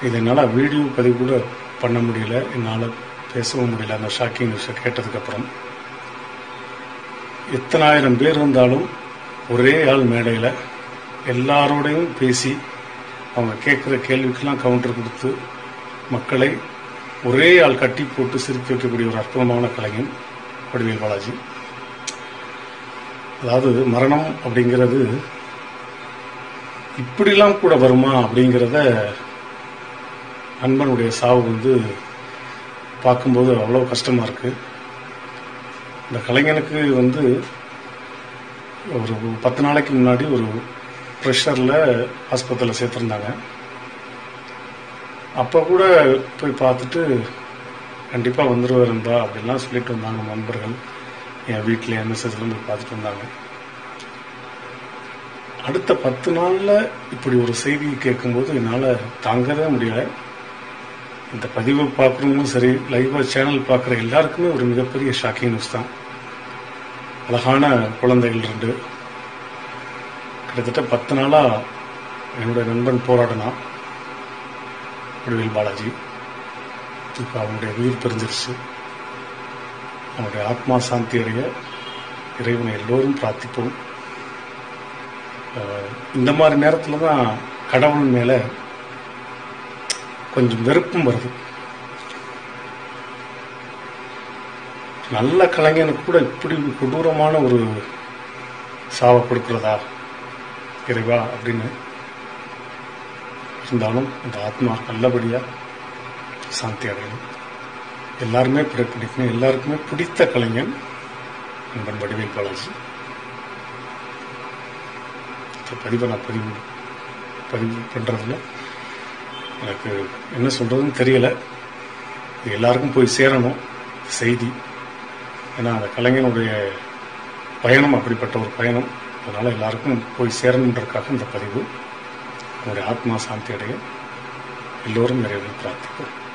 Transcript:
இது என்னால் வீடியோ பதிவு கூட பண்ண முடியல என்னால் பேசவும் முடியல அந்த ஷாக்கிங் நியூஸை கேட்டதுக்கப்புறம் எத்தனாயிரம் பேர் வந்தாலும் ஒரே ஆள் மேடையில் எல்லாரோடையும் பேசி அவங்க கேட்குற கேள்விக்கெல்லாம் கவுண்டர் கொடுத்து மக்களை ஒரே ஆள் கட்டி போட்டு சிரிக்க வைக்கக்கூடிய ஒரு அற்புதமான கலைஞன் வடிவேல் பாலாஜி அதாவது மரணம் அப்படிங்கிறது இப்படிலாம் கூட வருமா அப்படிங்கிறத நண்பனுடைய சாவு வந்து பார்க்கும்போது அவ்வளோ கஷ்டமா இருக்கு இந்த கலைஞனுக்கு வந்து ஒரு பத்து நாளைக்கு முன்னாடி ஒரு ப்ரெஷரில் ஆஸ்பத்திரியில் சேர்த்துருந்தாங்க அப்போ கூட போய் பார்த்துட்டு கண்டிப்பாக வந்துடுவாருன்பா அப்படின்லாம் சொல்லிட்டு வந்தாங்க நண்பர்கள் என் வீட்டில் என்எஸ்எஸ்ல போய் பார்த்துட்டு வந்தாங்க அடுத்த பத்து நாளில் இப்படி ஒரு செய்தி கேட்கும்போது என்னால் தாங்கவே முடியல இந்த பதிவை பார்க்குறவங்களும் சரி லைவாக சேனல் பார்க்குற எல்லாருக்குமே ஒரு மிகப்பெரிய ஷாக்கிங் நியூஸ் தான் அழகான குழந்தைகள் ரெண்டு கிட்டத்தட்ட பத்து நாளாக என்னுடைய நண்பன் போராடினான் வடிவேல் பாலாஜி இப்போ அவனுடைய உயிர் பிரிஞ்சிருச்சு அவனுடைய ஆத்மா சாந்தி அடைய இறைவனை எல்லோரும் பிரார்த்திப்போம் அஹ் இந்த மாதிரி நேரத்தில் தான் கடவுள் மேலே கொஞ்சம் வெறுப்பும் வருது நல்ல கலைஞனுக்கு கூட இப்படி கொடூரமான ஒரு சாவை கொடுக்கிறதா இறைவா அப்படின்னு இருந்தாலும் இந்த ஆத்மா நல்லபடியா சாந்தி அடையணும் எல்லாருமே பிறப்பிடிக்கணும் எல்லாருக்குமே பிடித்த கலைஞன் நண்பன் வடிவேல் பாலாஜி இந்த பதிவை நான் பதிவு பதிவு பண்றதுல எனக்கு என்ன சொல்றதுன்னு தெரியல இது எல்லாருக்கும் போய் சேரணும் செய்தி ஏன்னா அந்த கலைஞனுடைய பயணம் அப்படிப்பட்ட ஒரு பயணம் அதனால எல்லாருக்கும் போய் சேரணுன்றதுக்காக இந்த பதிவு அவருடைய ஆத்மா சாந்தி அடைய எல்லோரும் நிறைவேறி பிரார்த்திப்போம்